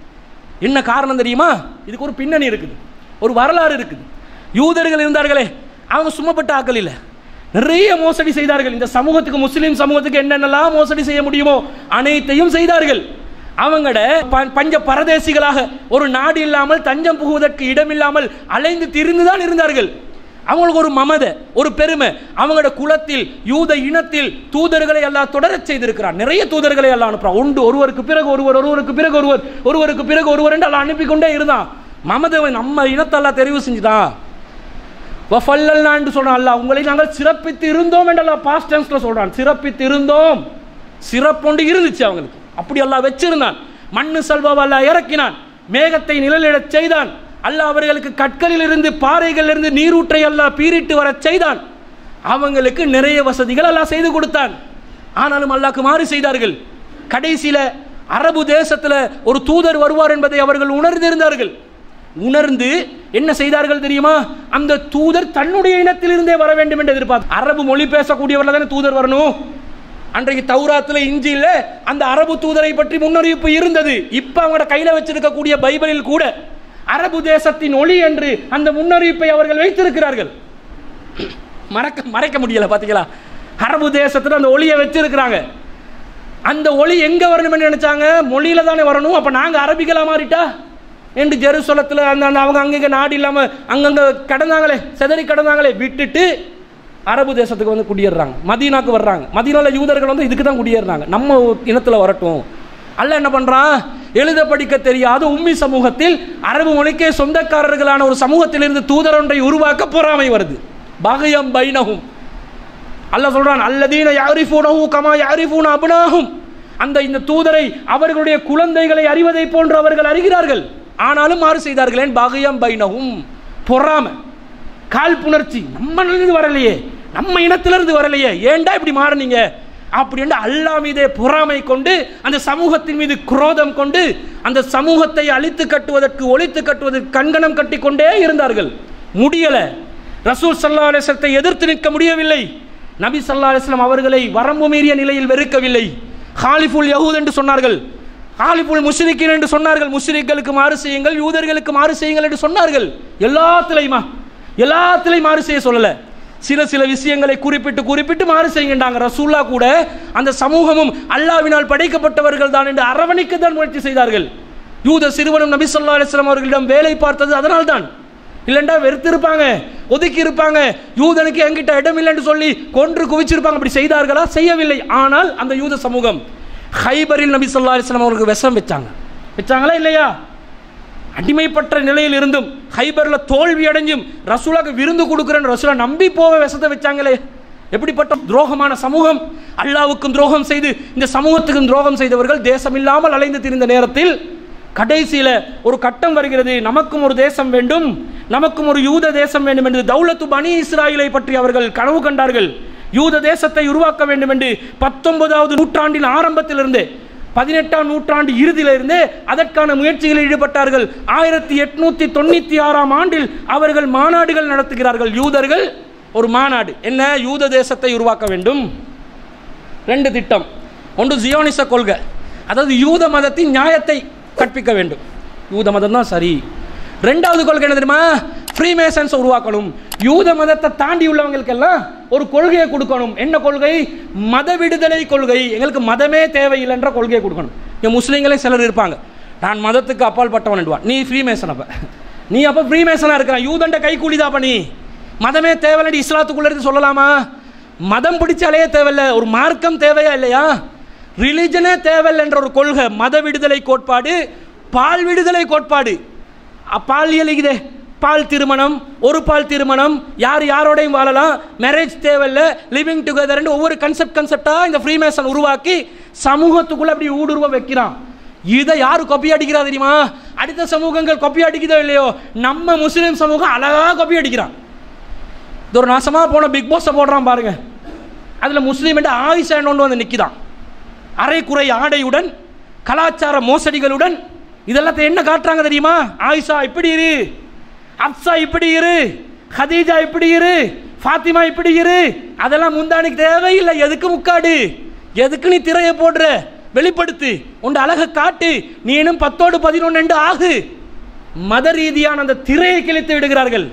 என்ன காரணம் தெரியுமா இதுக்கு ஒரு பின்னணி இருக்குது ஒரு வரலாறு இருக்குது யூதர்கள் இருந்தார்களே அவங்க சும்மப்பட்ட ஆக்கள் இல்லை நிறைய மோசடி செய்தார்கள் இந்த சமூகத்துக்கு முஸ்லீம் சமூகத்துக்கு என்னென்னலாம் மோசடி செய்ய முடியுமோ அனைத்தையும் செய்தார்கள் அவங்களோட பஞ்ச பரதேசிகளாக ஒரு நாடு இல்லாமல் தஞ்சம் புகுவதற்கு இடமில்லாமல் அலைந்து திரிந்துதான் இருந்தார்கள் அவங்களுக்கு ஒரு மமதை ஒரு பெருமை அவங்களோட குலத்தில் யூத இனத்தில் தூதர்களை எல்லாம் தொடரச் செய்திருக்கிறார் நிறைய தூதர்களை எல்லாம் அனுப்புறான் உண்டு ஒருவருக்கு பிறகு ஒருவர் ஒருவருக்கு பிறகு ஒருவர் ஒருவருக்கு பிறகு ஒருவர் என்று எல்லாம் அனுப்பி கொண்டே இருந்தான் மமதை நம்ம இனத்தெல்லாம் தெரிவு செஞ்சுட்டான் வஃபல்லல்னான்னு சொல்றான் அல்லாஹ் உங்களை நாங்கள் சிறப்பித்து இருந்தோம் என்று அல்லாஹ் பாஸ்ட் டென்ஸ்ல சொல்றான் சிறப்பித்து இருந்தோம் சிறப்பொண்டு இருந்துச்சு அவங்களுக்கு அப்படி அல்லாஹ் வச்சிருந்தான் மண்ணு செல்வம் அல்லாஹ் இறக்கினான் மேகத்தை நிழலிடச் செய்தான் அல்லாஹ் அவர்களுக்கு கற்களில் இருந்து பாறைகளில் இருந்து நீரூற்றை அல்லாஹ் பீரிட்டு வரச் செய்தான் அவங்களுக்கு நிறைய வசதிகள் அல்லாஹ் செய்து கொடுத்தான் ஆனாலும் அல்லாஹ்க்கு மாறு செய்தார்கள் கடைசியில அரபு தேசத்துல ஒரு தூதர் வருவார் என்பதை அவர்கள் உணர்ந்திருந்தார்கள் உணர்ந்து என்ன செய்தார்கள் தெரியுமா அந்த தூதர் தன்னுடைய இனத்திலிருந்தே வர வேண்டும் என்று எதிர்பார்த்து அரபு மொழி பேசக்கூடியவர்கள் தானே தூதர் வரணும் அன்றைக்கு தௌராத்துல இஞ்சியில் அந்த அரபு தூதரை பற்றி முன்னறிவிப்பு இருந்தது இப்ப அவங்களோட கையில வச்சிருக்கக்கூடிய பைபிளில் கூட அரபு தேசத்தின் ஒளி என்று அந்த முன்னறிவிப்பை அவர்கள் வைத்திருக்கிறார்கள் மறக்க மறைக்க முடியல பாத்தீங்களா அரபு தேசத்துல அந்த ஒளியை வச்சிருக்கிறாங்க அந்த ஒளி எங்க வரணும்னு நினைச்சாங்க மொழியில தானே வரணும் அப்ப நாங்க அரபிகளா மாறிட்டா என்று ஜெருசலத்தில் அந்த அந்த அவங்க அங்கங்க நாடு இல்லாம அங்கங்க கடந்தாங்களே செதறி கடந்தாங்களே விட்டுட்டு அரபு தேசத்துக்கு வந்து குடியேறாங்க மதீனாக்கு வர்றாங்க மதீனால யூதர்கள் வந்து இதுக்கு தான் குடியேறாங்க நம்ம இனத்துல வரட்டும் அல்ல என்ன பண்றான் எழுத படிக்க தெரியாத உம்மி சமூகத்தில் அரபு மொழிக்கே சொந்தக்காரர்களான ஒரு சமூகத்திலிருந்து தூதர் ஒன்றை உருவாக்க பொறாமை வருது பகயம் பைனகும் அல்லாஹ் சொல்றான் அல்லதீன யாரிஃபூனஹு கமா யாரிஃபூன அப்னாஹும் அந்த இந்த தூதரை அவர்களுடைய குழந்தைகளை அறிவதை போன்று அவர்கள் அறிகிறார்கள் ஆனாலும் மாறு செய்தார்கள் ஏன் பகயம் பைனஹும் பொறாமை காழ்ப்புணர்ச்சி நம்ம இருந்து வரலையே நம்ம இனத்திலிருந்து வரலையே ஏன்டா இப்படி மாறினீங்க அப்படின்னு அல்லாஹ் மீதே பொறாமை கொண்டு அந்த சமூகத்தின் மீது குரோதம் கொண்டு அந்த சமூகத்தை அழித்து கட்டுவதற்கு ஒழித்து கட்டுவதற்கு கண்கணம் கட்டி கொண்டே இருந்தார்கள் முடியல ரசூல் சல்லா அலிஸ்லத்தை எதிர்த்து நிற்க முடியவில்லை நபி சல்லா அலிஸ்லாம் அவர்களை வரம்பு மீறிய நிலையில் வெறுக்கவில்லை ஹாலிஃபுல் யஹூத் என்று சொன்னார்கள் ஹாலிஃபுல் முஷ்ரிக்கின் என்று சொன்னார்கள் முஷ்ரிக்களுக்கு மாறு செய்யுங்கள் யூதர்களுக்கு மாறு செய்யுங்கள் என்று சொன்னார்கள் எல்லாத்துலையுமா எல்லாத்துலையும் மாறு செய்ய சொல்லல சில சில விஷயங்களை குறிப்பிட்டு குறிப்பிட்டு மாறு செய்கின்றாங்க ரசூல்லா கூட அந்த சமூகமும் அல்லாவினால் படைக்கப்பட்டவர்கள் தான் என்று அரவணைக்க தான் முயற்சி செய்தார்கள் யூத சிறுவனும் நபி சொல்லா அலிஸ்லாம் அவர்களிடம் வேலை பார்த்தது அதனால் தான் இல்லைண்டா வெறுத்திருப்பாங்க ஒதுக்கி இருப்பாங்க யூதனுக்கு என்கிட்ட இடம் இல்லைன்னு சொல்லி கொன்று குவிச்சிருப்பாங்க அப்படி செய்தார்களா செய்யவில்லை ஆனால் அந்த யூத சமூகம் ஹைபரில் நபி சொல்லா அலிஸ்லாம் அவர்களுக்கு விஷம் வச்சாங்க வச்சாங்களா இல்லையா அடிமைப்பட்ட நிலையில் இருந்தும் ஹைபர்ல தோல்வி அடைஞ்சும் ரசூலாக்கு விருந்து கொடுக்குறேன்னு ரசூலா நம்பி போக விஷத்தை வச்சாங்களே எப்படிப்பட்ட துரோகமான சமூகம் அல்லாவுக்கும் துரோகம் செய்து இந்த சமூகத்துக்கும் துரோகம் செய்தவர்கள் தேசம் இல்லாமல் அலைந்து திரிந்த நேரத்தில் கடைசியில ஒரு கட்டம் வருகிறது நமக்கும் ஒரு தேசம் வேண்டும் நமக்கும் ஒரு யூத தேசம் வேண்டும் என்று தௌலத்து பனி இஸ்ராயிலை பற்றி அவர்கள் கனவு கண்டார்கள் யூத தேசத்தை உருவாக்க வேண்டும் என்று பத்தொன்பதாவது நூற்றாண்டின் ஆரம்பத்திலிருந்தே பதினெட்டாம் நூற்றாண்டு இறுதியிலிருந்தே அதற்கான முயற்சிகளில் ஈடுபட்டார்கள் ஆயிரத்தி எட்நூத்தி தொண்ணூத்தி ஆறாம் ஆண்டில் அவர்கள் மாநாடுகள் நடத்துகிறார்கள் யூதர்கள் ஒரு மாநாடு என்ன யூத தேசத்தை உருவாக்க வேண்டும் ரெண்டு திட்டம் ஒன்று ஜியோனிச கொள்கை அதாவது யூத மதத்தின் நியாயத்தை கற்பிக்க வேண்டும் யூத மதம் தான் சரி ரெண்டாவது கொள்கை என்ன தெரியுமா ஃப்ரீமேசன்ஸ் உருவாக்கணும் யூத மதத்தை தாண்டி உள்ளவங்களுக்கெல்லாம் ஒரு கொள்கையை கொடுக்கணும் என்ன கொள்கை மத விடுதலை கொள்கை எங்களுக்கு மதமே தேவையில்லைன்ற கொள்கையை கொடுக்கணும் இங்கே முஸ்லீம்களே சிலர் இருப்பாங்க நான் மதத்துக்கு அப்பால் பட்டவன் நீ ஃப்ரீமேசன் அப்ப நீ அப்போ ஃப்ரீமேசனாக இருக்கிற யூதண்ட கை கூலிதாப்ப நீ மதமே தேவையில்லை இஸ்லாத்துக்குள்ள இருந்து சொல்லலாமா மதம் பிடிச்சாலே தேவையில்ல ஒரு மார்க்கம் தேவையா இல்லையா ரிலிஜனே தேவையில்லைன்ற ஒரு கொள்கை மத விடுதலை கோட்பாடு பால் விடுதலை கோட்பாடு அ, பாலியல் இதே பால் திருமணம் ஒரு பால் திருமணம் யார் யாரோடையும் வாழலாம் மேரேஜ் தேவையில்ல லிவிங் டுகெதர்னு ஒவ்வொரு கன்செப்ட் கன்செப்டாக இந்த ஃப்ரீமேசன் உருவாக்கி சமூகத்துக்குள்ள அப்படி ஊடுருவ வைக்கிறான் இதை யாரு கொப்பி அடிக்கிறா தெரியுமா அடுத்த சமூகங்கள் கொப்பி அடிக்குதோ இல்லையோ நம்ம முஸ்லீம் சமூகம் அழகா கொப்பி அடிக்கிறான் இது ஒரு நாசமா போன பிக் பாஸை போடுறான் பாருங்க அதுல முஸ்லீம் என்று ஆயிஷா ஒன்று வந்து நிற்கிறான் அரைக்குறை ஆடையுடன் கலாச்சார மோசடிகளுடன் இதெல்லாத்தையும் என்ன காட்டுறாங்க தெரியுமா ஆயிஷா இப்படி இரு அப்சா இப்படி இரு ஹதீஜா இப்படி இரு ஃபாத்திமா இப்படி இரு அதெல்லாம் முந்தானிக்கு தேவையில்லை எதுக்கு முக்காடு எதுக்கு நீ திரையை போடுற வெளிப்படுத்து உன் அழகை காட்டு நீ இன்னும் பத்தோடு பதினொன்று ஆகு மத ரீதியான அந்த திரையை கிழித்து விடுகிறார்கள்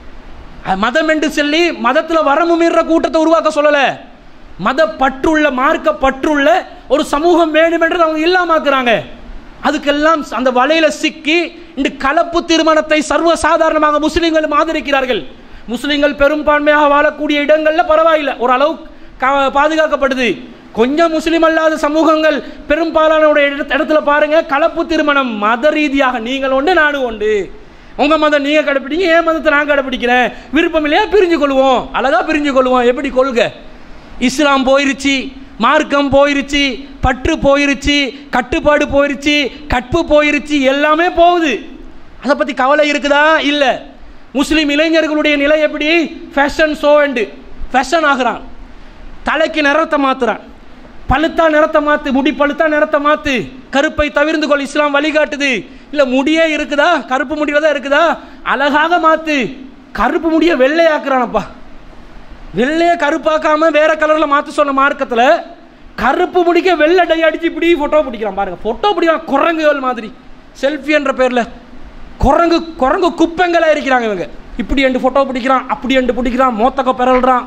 அஹ் மதம் என்று சொல்லி மதத்தில் வரம்பு மீற கூட்டத்தை உருவாக்க சொல்லல மத பற்றுள்ள மார்க்க பற்றுள்ள ஒரு சமூகம் வேண்டும் என்று அவங்க இல்லாமாக்குறாங்க அதுக்கெல்லாம் அந்த வலையில சிக்கி இந்த கலப்பு திருமணத்தை சர்வ சாதாரணமாக முஸ்லிம்களும் ஆதரிக்கிறார்கள் முஸ்லிம்கள் பெரும்பான்மையாக வாழக்கூடிய இடங்கள்ல பரவாயில்லை ஓரளவு கா- பாதுகாக்கப்படுது கொஞ்சம் முஸ்லிம் அல்லாத சமூகங்கள் பெரும்பாலான இடத்துல பாருங்க கலப்பு திருமணம் மத ரீதியாக நீங்கள் ஒன்று நானும் உண்டு உங்க மதம் நீங்க கடைப்பிடிங்க என் மதத்தை நான் கடைப்பிடிக்கிறேன் விருப்பம் இல்லையா பிரிஞ்சு கொள்வோம் அழகா பிரிஞ்சு கொள்வோம் எப்படி கொள்கை இஸ்லாம் போயிருச்சு மார்க்கம் போயிருச்சு பற்று போயிருச்சு கட்டுப்பாடு போயிருச்சு கற்பு போயிருச்சு எல்லாமே போகுது அதை பத்தி கவலை இருக்குதா இல்ல முஸ்லிம் இளைஞர்களுடைய நிலை எப்படி ஃபேஷன் ஷோ அண்டு ஃபேஷன் ஆகுறான் தலைக்கு நிறத்தை மாத்துறான் பழுத்தா நிறத்தை மாத்து முடி பழுத்தா நிறத்தை மாத்து கருப்பை தவிர்ந்து கொள் இஸ்லாம் வழிகாட்டுது இல்ல முடியே இருக்குதா கருப்பு முடியில தான் இருக்குதா அழகாக மாத்து கருப்பு முடிய வெள்ளையாக்குறானப்பா வெள்ளைய கருப்பாக்காம வேற கலர்ல மாத்த சொன்ன மார்க்கத்துல கருப்பு முடிக்க வெள்ளை டை அடிச்சு இப்படி போட்டோ பிடிக்கிறான் பாருங்க போட்டோ பிடிக்கிறான் குரங்குகள் மாதிரி செல்ஃபி என்ற பேர்ல குரங்கு குரங்கு குப்பங்களா இருக்கிறாங்க இவங்க இப்படி என்று போட்டோ பிடிக்கிறான் அப்படி என்று பிடிக்கிறான் மோத்தக்க பெறல்றான்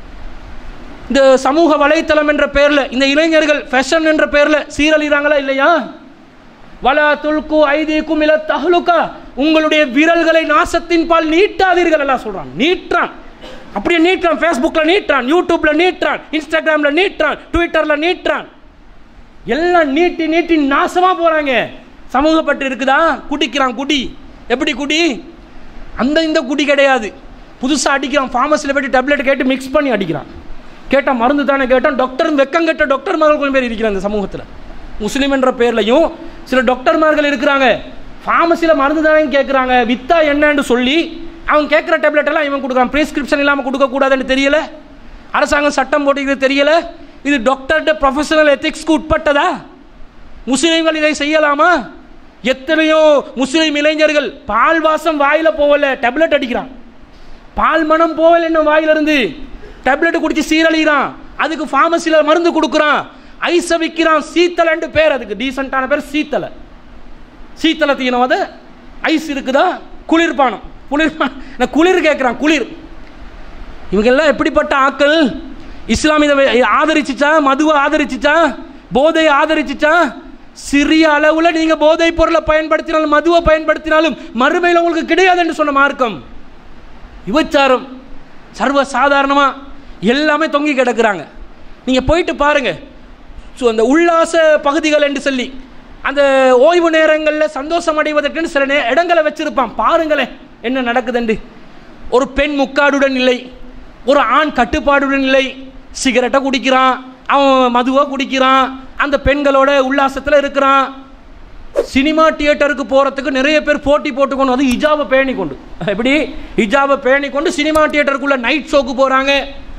இந்த சமூக வலைத்தளம் என்ற பெயர்ல இந்த இளைஞர்கள் ஃபேஷன் என்ற பெயர்ல சீரழிறாங்களா இல்லையா வலா துல்கு ஐதீக்கும் இல தஹ்லுகா உங்களுடைய விரல்களை நாசத்தின் பால் நீட்டாதீர்கள் எல்லாம் சொல்றான் நீட்டான் அப்படியே நீட்டான் ஃபேஸ்புக்ல நீட்டான் யூடியூப்ல நீட்டான் இன்ஸ்டாகிராம்ல நீட்டான் ட்விட்டர்ல நீட்டான் எல்லாம் நீட்டி நீட்டி நாசமா போறாங்க சமூகப்பட்டு இருக்குதா குடிக்கிறான் குடி எப்படி குடி அந்த இந்த குடி கிடையாது புதுசா அடிக்கிறான் ஃபார்மஸில் போயிட்டு டேப்லெட் கேட்டு மிக்ஸ் பண்ணி அடிக்கிறான் கேட்டால் மருந்து தானே கேட்டான் டாக்டர் வெக்கம் கெட்ட டாக்டர்மார்கள் கொஞ்சம் பேர் இருக்கிறாங்க இந்த சமூகத்தில் முஸ்லீம் என்ற பேர்லையும் சில டாக்டர்மார்கள் இருக்கிறாங்க ஃபார்மசியில் மருந்து தானே கேட்குறாங்க வித்தா என்னன்னு சொல்லி அவன் கேட்குற டேப்லெட் எல்லாம் இவன் கொடுக்குறான் ப்ரிஸ்கிரிப்ஷன் இல்லாமல் கொடுக்கக்கூடாதுன்னு தெரியல அரசாங்கம் சட்டம் போட்டுக்கிறது தெரியல இது டாக்டர்ட ப்ரொஃபஷனல் எத்திக்ஸ்க்கு உட்பட்டதா முஸ்லீம்கள் இதை செய்யலாமா எத்தனையோ முஸ்லீம் இளைஞர்கள் பால் வாசம் வாயில போகல டேப்லெட் அடிக்கிறான் பால் மனம் போகல என்ன வாயிலிருந்து டேப்லெட் குடிச்சு சீரழிகிறான் அதுக்கு ஃபார்மசியில் மருந்து கொடுக்குறான் ஐஸை விற்கிறான் சீத்தலன்ட்டு பேர் அதுக்கு டீசெண்டான பேர் சீத்தலை சீத்தலை தீனம் அது ஐஸ் இருக்குதா குளிர்பானம் குளிர்பானம் நான் குளிர் கேட்குறான் குளிர் இவங்க எல்லாம் எப்படிப்பட்ட ஆக்கள் இஸ்லாம் இதை வே- ஆதரிச்சுச்சா மதுவை ஆதரிச்சுச்சா போதையை ஆதரிச்சுச்சா சிறிய அளவுல நீங்க போதை பொருளை பயன்படுத்தினாலும் மதுவை பயன்படுத்தினாலும் மறுமையில் உங்களுக்கு கிடையாதுன்னு சொன்ன மார்க்கம் விபச்சாரம் சர்வ சாதாரணமா எல்லாமே தொங்கி கிடக்குறாங்க நீங்க போயிட்டு பாருங்க ஸோ அந்த உல்லாச பகுதிகள் என்று சொல்லி அந்த ஓய்வு நேரங்களில் சந்தோஷம் அடைவதற்குன்னு சில நே இடங்களை வச்சிருப்பான் பாருங்களேன் என்ன நடக்குதுண்டு ஒரு பெண் முக்காடுடன் இல்லை ஒரு ஆண் கட்டுப்பாடுடன் இல்லை சிகரெட்டை குடிக்கிறான் அவன் மதுவை குடிக்கிறான் அந்த பெண்களோட உல்லாசத்தில் இருக்கிறான் சினிமா தியேட்டருக்கு போகிறதுக்கு நிறைய பேர் போட்டி போட்டுக்கொண்டு அது ஹிஜாபை பேணி கொண்டு எப்படி ஹிஜாபை பேணி கொண்டு சினிமா தியேட்டருக்குள்ள நைட் ஷோக்கு போகிறாங்க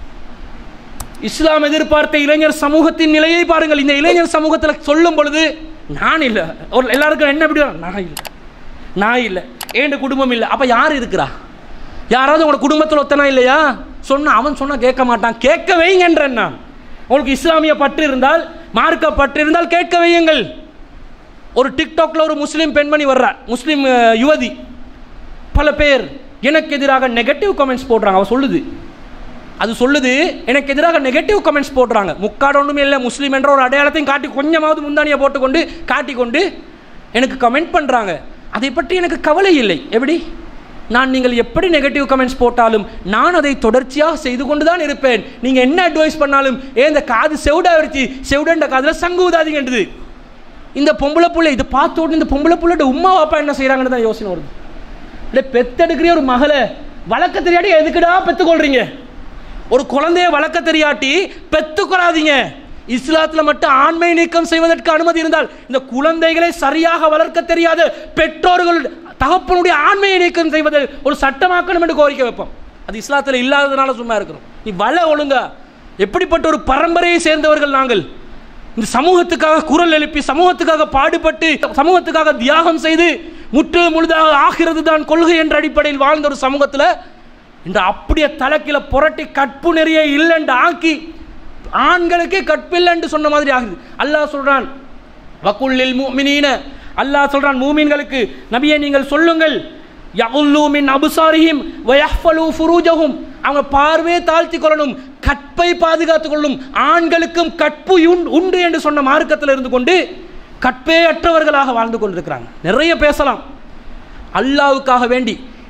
இஸ்லாம் எதிர்பார்த்த இளைஞர் சமூகத்தின் நிலையை பாருங்கள் இந்த இளைஞர் சமூகத்தில் சொல்லும் பொழுது நான் இல்லை ஒரு எல்லாருக்கும் என்ன எப்படி வரும்? நான் இல்லை நான் இல்லை ஏண்ட குடும்பம் இல்லை அப்போ யார் இருக்கிறா யாராவது உங்களோட குடும்பத்தில் ஒத்தனா இல்லையா சொன்னா அவன் சொன்னா கேட்க மாட்டான் கேட்க வைங்கன்றேன் நான் உங்களுக்கு இஸ்லாமிய பற்று இருந்தால் மார்க்க பற்று இருந்தால் கேட்க வையுங்கள் ஒரு டிக்டாக்ல ஒரு முஸ்லீம் பெண்மணி வர்றா முஸ்லீம் அஹ், யுவதி பல பேர் எனக்கு எதிராக நெகட்டிவ் கமெண்ட்ஸ் போடுறாங்க அவ சொல்லுது அது சொல்லுது எனக்கு எதிராக நெகட்டிவ் கமெண்ட்ஸ் போடுறாங்க முக்காடு ஒன்றுமே இல்லை முஸ்லீம் என்ற ஒரு அடையாளத்தையும் காட்டி கொஞ்சமாவது முந்தானியை போட்டுக்கொண்டு காட்டிக்கொண்டு எனக்கு கமெண்ட் பண்ணுறாங்க அதை பற்றி எனக்கு கவலை இல்லை எப்படி நான் நீங்கள் எப்படி நெகட்டிவ் கமெண்ட்ஸ் போட்டாலும் நான் அதை தொடர்ச்சியாக செய்து கொண்டு தான் இருப்பேன் நீங்கள் என்ன அட்வைஸ் பண்ணாலும் ஏன் இந்த காது செவிடா வச்சு செவிடன்ற காதில் சங்கு ஊதாதீங்கன்றது இந்த பொம்பளை புள்ள இதை பார்த்த உடனே இந்த பொம்பளை புள்ளோட உமா அப்பா என்ன செய்கிறாங்கன்னு தான் யோசனை வருது இல்லை பெத்தெடுக்கிற ஒரு மகளை வளர்க்க தெரியாட்டி எதுக்குடா பெத்துக்கொள்றீங்க ஒரு குழந்தைய வளர்க்க தெரியாட்டி பெத்துக்கொள்ளாதீங்க இஸ்லாத்துல மட்டும் ஆண்மை நீக்கம் செய்வதற்கு அனுமதி இருந்தால் இந்த குழந்தைகளை சரியாக வளர்க்க தெரியாத பெற்றோர்கள் தகப்பனுடைய ஆண்மையை நீக்கம் செய்வது ஒரு சட்டமாக்கணும் என்று கோரிக்கை வைப்போம் அது இஸ்லாத்துல இல்லாததுனால சும்மா இருக்கிறோம் நீ வள ஒழுங்கா எப்படிப்பட்ட ஒரு பரம்பரையை சேர்ந்தவர்கள் நாங்கள் இந்த சமூகத்துக்காக குரல் எழுப்பி சமூகத்துக்காக பாடுபட்டு சமூகத்துக்காக தியாகம் செய்து முற்று முழுதாக ஆகிறது தான் கொள்கை என்ற அடிப்படையில் வாழ்ந்த ஒரு சமூகத்தில் இந்த அப்படியே தலைக்கில புரட்டி கற்பு நிறைய இல்லைன்னு ஆக்கி ஆண்களுக்கே கற்பில்லைன்னு சொன்ன மாதிரி ஆகுது அல்லாஹ் சொல்றான் வக்குல்லில் மூமினீன அல்லாஹ் சொல்றான் மூமின்களுக்கு நபியே நீங்கள் சொல்லுங்கள் யகுல்லு மின் அபுசாரிஹிம் வயஹ்ஃபலு ஃபுரூஜஹும் அவங்க பார்வையை தாழ்த்தி கொள்ளணும் கற்பை பாதுகாத்துக் கொள்ளும் ஆண்களுக்கும் கற்பு உண்- உண்டு என்று சொன்ன மார்க்கத்தில் இருந்து கொண்டு கற்பே அற்றவர்களாக வாழ்ந்து கொண்டிருக்கிறாங்க நிறைய பேசலாம் அல்லாவுக்காக வேண்டி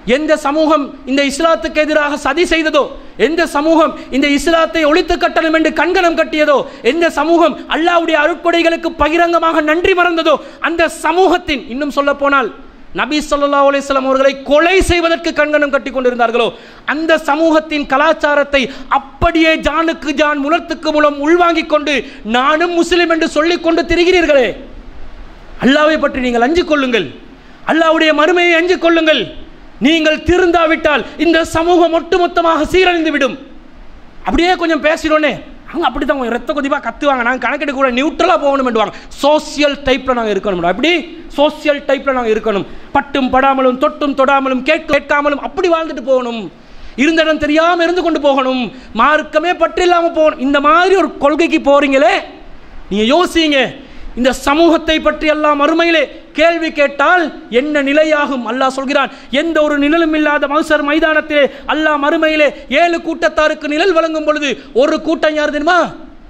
எந்த சமூகம் இந்த இஸ்லாத்துக்கு எதிராக சதி செய்ததோ எந்த சமூகம் இந்த இஸ்லாத்தை ஒழித்து கட்டணும் என்று கங்கணம் கட்டியதோ எந்த சமூகம் அல்லாஹ்வுடைய அருட்கொடைகளுக்கு பகிரங்கமாக நன்றி மறந்ததோ அந்த சமூகத்தின் இன்னும் சொல்ல போனால் நபி ஸல்லல்லாஹு அலைஹி வஸல்லம் அவர்களை கொலை செய்வதற்கு கங்கணம் கட்டி கொண்டிருந்தார்களோ அந்த சமூகத்தின் கலாச்சாரத்தை அப்படியே ஜானுக்கு ஜான் முலத்துக்கு முலம் உள்வாங்கிக் கொண்டு நானும் முஸ்லிம் என்று சொல்லிக் கொண்டு திரிகிறீர்களே அல்லாவை பற்றி நீங்கள் அஞ்சிக் கொள்ளுங்கள் அல்லாவுடைய மறுமையை அஞ்சிக் கொள்ளுங்கள் நீங்கள் திருந்தாவிட்டால் இந்த சமூகம் ஒட்டுமொத்தமாக சீரழிந்து விடும் அப்படியே கொஞ்சம் பேசினோன்னே அங்கே அப்படி தான் கொஞ்சம் ரத்த கொதிப்பாக கத்துவாங்க நாங்கள் கணக்கெடுக்க கூட நியூட்ரலாக போகணும்னுவாங்க சோசியல் டைப்பில் நாங்கள் இருக்கணும் அப்படி சோசியல் டைப்பில் நாங்கள் இருக்கணும் பட்டும் படாமலும் தொட்டும் தொடாமலும் கேட்க கேட்காமலும் அப்படி வாழ்ந்துட்டு போகணும் இருந்த இடம் தெரியாமல் இருந்து கொண்டு போகணும் மார்க்கமே பற்று இல்லாமல் போகணும் இந்த மாதிரி ஒரு கொள்கைக்கு போறீங்களே நீங்கள் யோசிங்க இந்த சமூகத்தை பற்றி எல்லாம் மறுமையிலே கேள்வி கேட்டால் என்ன நிலையாகும் அல்லாஹ் சொல்கிறான் எந்த ஒரு நிழலும் இல்லாத மவுசர் மைதானத்திலே அல்லாஹ் மறுமையிலே ஏழு கூட்டத்தாருக்கு நிழல் வழங்கும் பொழுது ஒரு கூட்டம் யார் தெரியுமா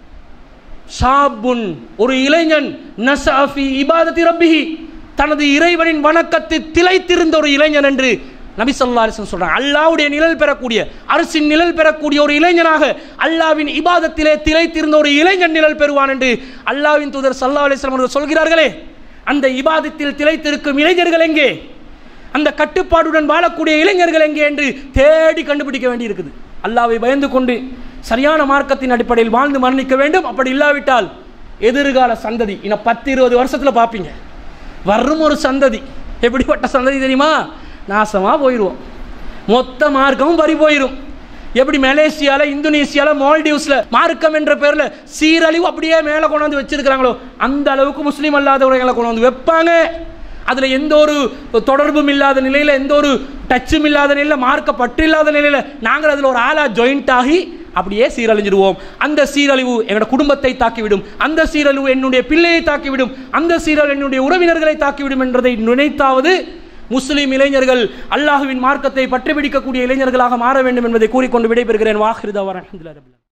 ஷாபுன் ஒரு இளைஞன் நசாஃபி இபாதத்தி ரப்பிஹி தனது இறைவனின் வணக்கத்தில் திளைத்திருந்த ஒரு இளைஞன் என்று நபி ஸல்லல்லாஹு அலைஹி வஸல்லம் சொல்றாங்க அல்லாஹ்வுடைய நிழல் பெறக்கூடிய அரசின் நிழல் பெறக்கூடிய ஒரு இளைஞனாக அல்லாஹ்வின் இபாதத்திலே திளைத்திருந்த ஒரு இளைஞன் நிழல் பெறுவான் என்று அல்லாஹ்வின் தூதர் ஸல்லல்லாஹு அலைஹி வஸல்லம் அவர்கள் சொல்கிறார்களே அந்த இபாதத்தில் திளைத்திருக்கும் இளைஞர்கள் எங்கே அந்த கட்டுப்பாடுடன் வாழக்கூடிய இளைஞர்கள் எங்கே என்று தேடி கண்டுபிடிக்க வேண்டியிருக்குது அல்லாவை பயந்து கொண்டு சரியான மார்க்கத்தின் அடிப்படையில் வாழ்ந்து மரணிக்க வேண்டும் அப்படி இல்லாவிட்டால் எதிர்கால சந்ததி இன்னும் பத்து இருபது வருஷத்தில் பார்ப்பீங்க வரும் ஒரு சந்ததி எப்படிப்பட்ட சந்ததி தெரியுமா நாசமாக போயிடுவோம் மொத்த மார்க்கமும் பறி போயிடும் எப்படி மலேசியாவில் இந்தோனேசியாவில் மால்டீவ்ஸில் மார்க்கம் என்ற பேரில் சீரழிவு அப்படியே மேலே கொண்டாந்து வச்சிருக்கிறாங்களோ அந்த அளவுக்கு முஸ்லீம் அல்லாதவர்களை கொண்டு வந்து வைப்பாங்க அதில் எந்த ஒரு தொடர்பும் இல்லாத நிலையில் எந்த ஒரு டச்சும் இல்லாத நிலையில் மார்க்க பற்று இல்லாத நிலையில் நாங்கள் அதில் ஒரு ஆளாக ஜாயிண்ட் ஆகி அப்படியே சீரழிஞ்சிடுவோம் அந்த சீரழிவு எங்களோட குடும்பத்தை தாக்கிவிடும் அந்த சீரழிவு என்னுடைய பிள்ளையை தாக்கிவிடும் அந்த சீரழிவு என்னுடைய உறவினர்களை தாக்கிவிடும் என்றதை நினைத்தாவது முஸ்லிம் இளைஞர்கள் அல்லாஹுவின் மார்க்கத்தை பற்றி பிடிக்கக்கூடிய இளைஞர்களாக மாற வேண்டும் என்பதை கூறிக்கொண்டு விடைபெறுகிறேன் வாஹிருதா வரஹ்மத்துல்லாஹி